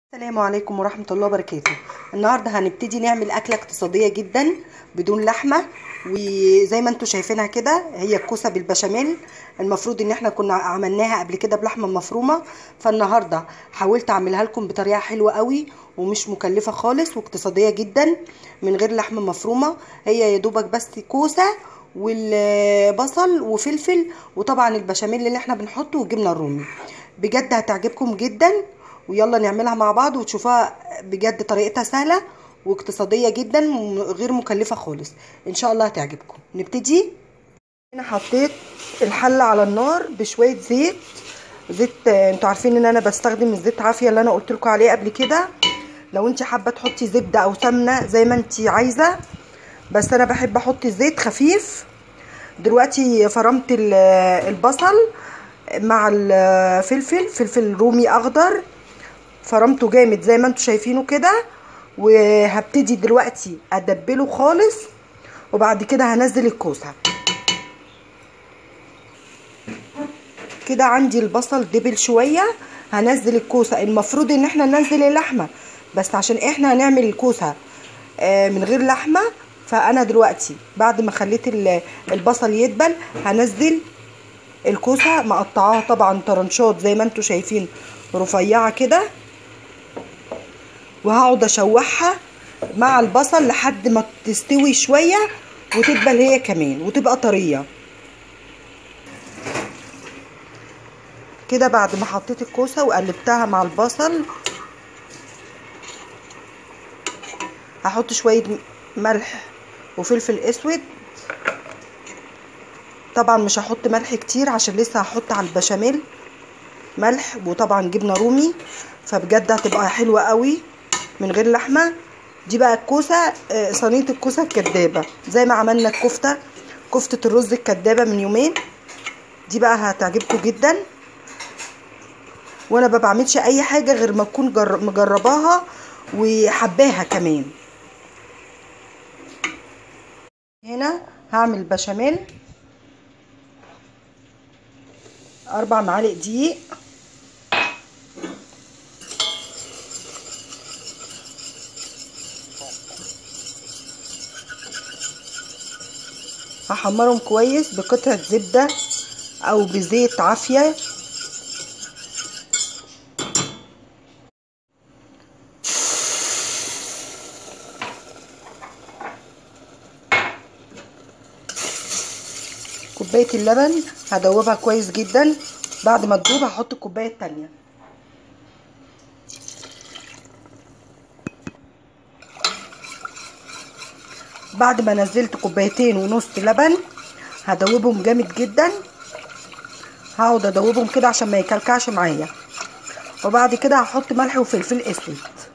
السلام عليكم ورحمة الله وبركاته النهاردة هنبتدي نعمل أكلة اقتصادية جدا بدون لحمة وزي ما انتوا شايفينها كده هي الكوسة بالبشاميل المفروض ان احنا كنا عملناها قبل كده بلحمة مفرومة فالنهاردة حاولت اعملها لكم بطريقة حلوة قوي ومش مكلفة خالص واقتصادية جدا من غير لحمة مفرومة هي يا دوبك بس كوسة والبصل وفلفل وطبعا البشاميل اللي احنا بنحطه والجبنة الرومي بجد هتعجبكم جدا ويلا نعملها مع بعض وتشوفوها بجد طريقتها سهله واقتصاديه جدا غير مكلفه خالص ان شاء الله هتعجبكم نبتدي هنا حطيت الحله على النار بشويه زيت زيت انتوا عارفين ان انا بستخدم الزيت عافيه اللي انا قلت لكم عليه قبل كده لو انت حابه تحطي زبده او سمنه زي ما انت عايزه بس انا بحب احط زيت خفيف دلوقتي فرمت البصل مع الفلفل فلفل رومي اخضر فرمته جامد زي ما انتوا شايفينه كده وهبتدي دلوقتي ادبله خالص وبعد كده هنزل الكوسه كده عندي البصل دبل شويه هنزل الكوسه المفروض ان احنا ننزل اللحمه بس عشان احنا هنعمل الكوسه من غير لحمه فانا دلوقتي بعد ما خليت البصل يدبل هنزل الكوسه مقطعاها طبعا طرنشات زي ما انتوا شايفين رفيعه كده وهقعد اشوحها مع البصل لحد ما تستوي شويه وتدبل هي كمان وتبقى طريه كده بعد ما حطيت الكوسه وقلبتها مع البصل هحط شويه ملح وفلفل اسود طبعا مش هحط ملح كتير عشان لسه هحط على البشاميل ملح وطبعا جبنه رومي فبجد هتبقى حلوه قوي من غير لحمه دي بقى الكوسه صينيه الكوسه الكدابه زي ما عملنا الكفته كفته الرز الكدابه من يومين دي بقى هتعجبكم جدا وانا ما بعملش اي حاجه غير ما اكون مجرباها وحباها كمان هنا هعمل بشاميل اربع معالق دقيق هحمرهم كويس بقطعة زبدة او بزيت عافية كوباية اللبن هدوبها كويس جدا بعد ما تدوب هحط الكوباية التانية بعد ما نزلت كوبايتين ونص لبن هدوبهم جامد جدا هقعد ادوبهم كده عشان ما يكلكعش معايا وبعد كده هحط ملح وفلفل اسود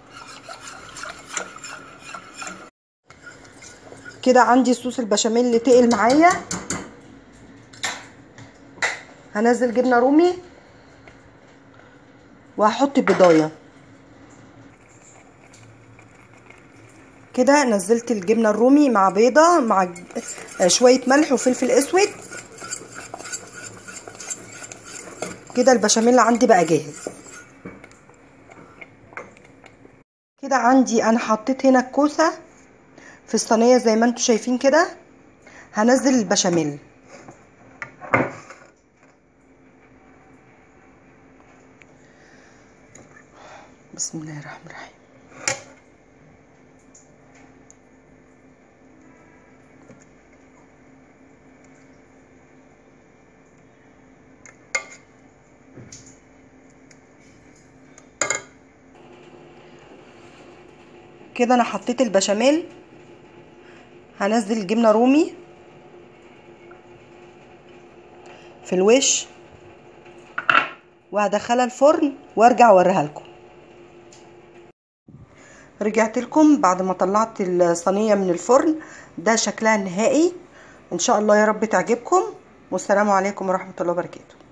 كده عندي صوص البشاميل اللي تقل معايا هنزل جبنه رومي وهحط بضايه كده نزلت الجبنه الرومي مع بيضه مع شويه ملح وفلفل اسود كده البشاميل عندي بقى جاهز كده عندي انا حطيت هنا الكوسه في الصينيه زي ما انتم شايفين كده هنزل البشاميل بسم الله الرحمن الرحيم كده انا حطيت البشاميل هنزل الجبنه رومي في الوش وهدخلها الفرن وارجع اوريها لكم رجعت لكم بعد ما طلعت الصينيه من الفرن ده شكلها النهائي ان شاء الله يا رب تعجبكم والسلام عليكم ورحمه الله وبركاته